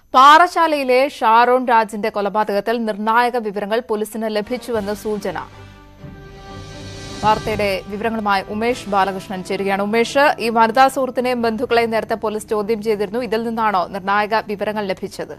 പാറശാലയിലെ ഷാരോൺ രാജിന്റെ കൊലപാതകത്തിൽ നിർണായക വിവരങ്ങൾ പോലീസിന് ലഭിച്ചുവെന്ന് സൂചന വാർത്തയുടെ വിവരങ്ങളുമായി ഉമേഷ് ബാലകൃഷ്ണൻ ചേരുകയാണ് ഉമേഷ് ഈ വനിതാ സുഹൃത്തിനെയും ബന്ധുക്കളെയും നേരത്തെ പോലീസ് ചോദ്യം ചെയ്തിരുന്നു ഇതിൽ നിന്നാണോ നിർണായക വിവരങ്ങൾ ലഭിച്ചത്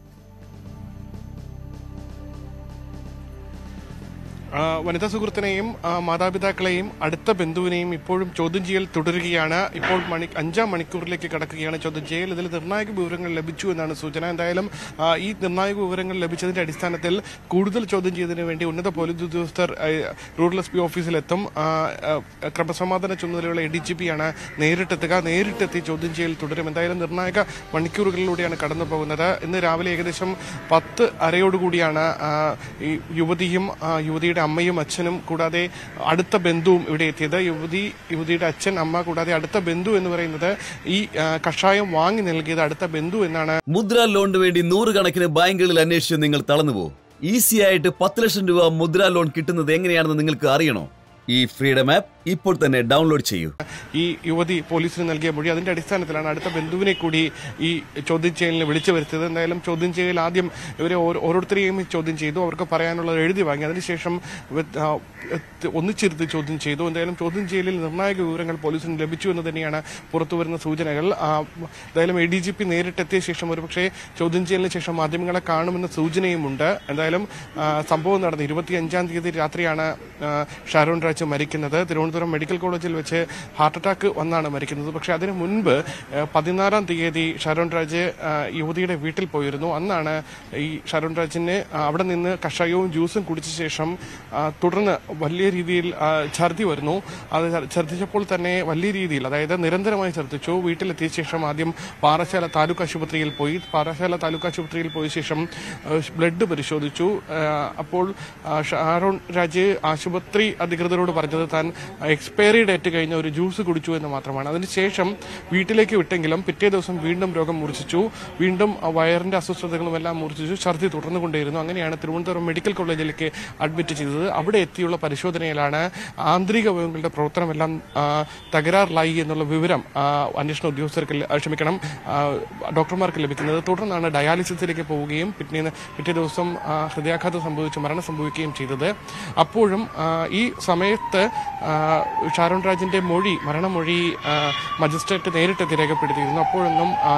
ആ, വനിതാ സുഹൃത്തിനെയും ആ, മാതാപിതാക്കളെയും അടുത്ത ബന്ധുവിനെയും ഇപ്പോഴും ചോദ്യം ചെയ്യൽ തുടരുകയാണ് ഇപ്പോൾ മണി അഞ്ചാം മണിക്കൂറിലേക്ക് കടക്കുകയാണ് ചോദ്യം ചെയ്യൽ ഇതിൽ നിർണായക വിവരങ്ങൾ ലഭിച്ചു എന്നാണ് സൂചന എന്തായാലും ആ, ഈ നിർണായക വിവരങ്ങൾ ലഭിച്ചതിന്റെ അടിസ്ഥാനത്തിൽ കൂടുതൽ ചോദ്യം ചെയ്തതിനു വേണ്ടി ഉന്നത പോലീസ് ഉദ്യോഗസ്ഥർ ആ, റൂറൽ എസ് പി ഓഫീസിലെത്തും ആ, ആ, ക്രമസമാധാന ചുമതലയുള്ള എ ഡി ജി പിയാണ് നേരിട്ടെത്തുക നേരിട്ടെത്തി ചോദ്യം ചെയ്യൽ തുടരും എന്തായാലും നിർണായക മണിക്കൂറുകളിലൂടെയാണ് കടന്നു പോകുന്നത് ഇന്ന് രാവിലെ ഏകദേശം പത്ത് അരയോടുകൂടിയാണ് ആ, ഈ യുവതിയും ആ, യുവതിയുടെ അമ്മയും അച്ഛനും കൂടാതെ അടുത്ത ബന്ധുവും ഇവിടെ എത്തിയത് യുവതി യുവതിയുടെ അച്ഛൻ അമ്മ കൂടാതെ അടുത്ത ബന്ധു എന്ന് പറയുന്നത് ഈ ആ, കഷായം വാങ്ങി നൽകിയത് അടുത്ത ബന്ധു എന്നാണ് മുദ്ര ലോണിന് വേണ്ടി നൂറുകണക്കിന് ബാങ്കുകളിൽ അന്വേഷിച്ച് നിങ്ങൾ തളർന്നുപോകും ഈസി ആയിട്ട് പത്ത് ലക്ഷം രൂപ മുദ്ര ലോൺ കിട്ടുന്നത് എങ്ങനെയാണെന്ന് നിങ്ങൾക്ക് അറിയണോ ഈ ഫ്രീഡം ആപ്പ് ഇപ്പോൾ തന്നെ ഡൗൺലോഡ് ചെയ്യൂ ഈ യുവതി പോലീസിന് നൽകിയ മൊഴി അതിന്റെ അടിസ്ഥാനത്തിലാണ് അടുത്ത ബന്ധുവിനെ കൂടി ഈ ചോദ്യം ചെയ്യലിന് വിളിച്ചു വരുത്തിയത് എന്തായാലും ചോദ്യം ചെയ്യൽ ആദ്യം ഇവരെ ഓരോ- ഓരോരുത്തരെയും ചോദ്യം ചെയ്തു അവർക്ക് പറയാനുള്ളത് എഴുതി വാങ്ങി അതിനുശേഷം വെ- ആ, എത്ത് ഒന്നിച്ചിരുത്തി ചോദ്യം ചെയ്തു എന്തായാലും ചോദ്യം ചെയ്യലിൽ നിർണായക വിവരങ്ങൾ പോലീസിന് ലഭിച്ചു എന്ന് തന്നെയാണ് പുറത്തുവരുന്ന സൂചനകൾ ആ, എന്തായാലും എ ഡി ജി പി നേരിട്ടെത്തിയ ശേഷം ഒരുപക്ഷെ ചോദ്യം ചെയ്യലിന് ശേഷം മാധ്യമങ്ങളെ കാണുമെന്ന സൂചനയുമുണ്ട് എന്തായാലും ആ, സംഭവം നടന്നു ഇരുപത്തിയഞ്ചാം തീയതി രാത്രിയാണ് ആ, ഷാരോൺ രാജ് മരിക്കുന്നത് തിരുവനന്തപുരം മെഡിക്കൽ കോളേജിൽ വെച്ച് ഹാർട്ട് അറ്റാക്ക് വന്നാണ് മരിക്കുന്നത് പക്ഷേ അതിനു മുൻപ് ആ, പതിനാറാം തീയതി ഷാരോൺ രാജ് ആ, യുവതിയുടെ വീട്ടിൽ പോയിരുന്നു അന്നാണ് ഈ ഷാരോൺ രാജിന് ആ, അവിടെ നിന്ന് കഷായവും ജ്യൂസും കുടിച്ച ശേഷം ആ, തുടർന്ന് വലിയ രീതിയിൽ ആ, ഛർദി വരുന്നു അത് ഛർദിച്ചപ്പോൾ തന്നെ വലിയ രീതിയിൽ അതായത് നിരന്തരമായി ഛർദിച്ചു വീട്ടിലെത്തിയ ശേഷം ആദ്യം പാറശാല താലൂക്ക് ആശുപത്രിയിൽ പോയി പാറശാല താലൂക്ക് ആശുപത്രിയിൽ പോയ ശേഷം ആ, ബ്ലഡ് പരിശോധിച്ചു ആ, അപ്പോൾ ആ, ഷാരോൺ രാജ് ആശുപത്രി അധികൃതരോട് പറഞ്ഞത് താൻ എക്സ്പയറി ഡേറ്റ് കഴിഞ്ഞ ഒരു ജ്യൂസ് കുടിച്ചു എന്ന് മാത്രമാണ് അതിനുശേഷം വീട്ടിലേക്ക് വിട്ടെങ്കിലും പിറ്റേ ദിവസം വീണ്ടും രോഗം മൂർച്ഛിച്ചു വീണ്ടും ആ വയറിന്റെ അസ്വസ്ഥതകളും എല്ലാം മൂർച്ഛിച്ചു ഛർദി തുടർന്നുകൊണ്ടേയിരുന്നു അങ്ങനെയാണ് തിരുവനന്തപുരം മെഡിക്കൽ കോളേജിലേക്ക് അഡ്മിറ്റ് ചെയ്തത് അവിടെ എത്തിയുള്ള പരിശോധനയിലാണ് ആന്തരിക അവയവങ്ങളുടെ പ്രവർത്തനമെല്ലാം ആ, തകരാറിലായി എന്നുള്ള വിവരം ആ, അന്വേഷണ ഉദ്യോഗസ്ഥർക്ക് ല- ആ, ക്ഷമിക്കണം ആ, ഡോക്ടർമാർക്ക് ലഭിക്കുന്നത് തുടർന്നാണ് ഡയാലിസിസിലേക്ക് പോവുകയും പിറ്റേന്ന് പിറ്റേ ദിവസം ആ, ഹൃദയാഘാതം സംഭവിച്ച് മരണം സംഭവിക്കുകയും ചെയ്തത് അപ്പോഴും ആ, ഈ സമയത്ത് ആ, ഷാരോൺ രാജിന്റെ മൊഴി മരണമൊഴി ആ, മജിസ്ട്രേറ്റ് നേരിട്ടെത്തി രേഖപ്പെടുത്തിയിരുന്നു അപ്പോഴൊന്നും ആ,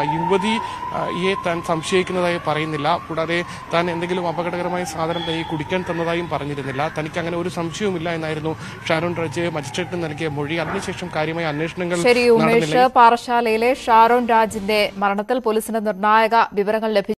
യുവതിയെ താൻ സംശയിക്കുന്നതായി പറയുന്നില്ല കൂടാതെ താൻ എന്തെങ്കിലും അപകടകരമായ സാധനം തനിക്ക് കുടിക്കാൻ തന്നതായും പറഞ്ഞിരുന്നില്ല തനിക്ക് അങ്ങനെ ഒരു സംശയവുമില്ല എന്നായിരുന്നു ഷാരോൺ രാജ് മജിസ്ട്രേറ്റിന് നൽകിയ മൊഴി അതിനുശേഷം കാര്യമായ അന്വേഷണങ്ങൾ ശരി ഉമേഷ് നടന്നില്ല പാറശാലയിലെ ഷാരോൺ രാജിന്റെ മരണത്തിൽ പോലീസിന് നിർണായക വിവരങ്ങൾ ലഭിച്ചു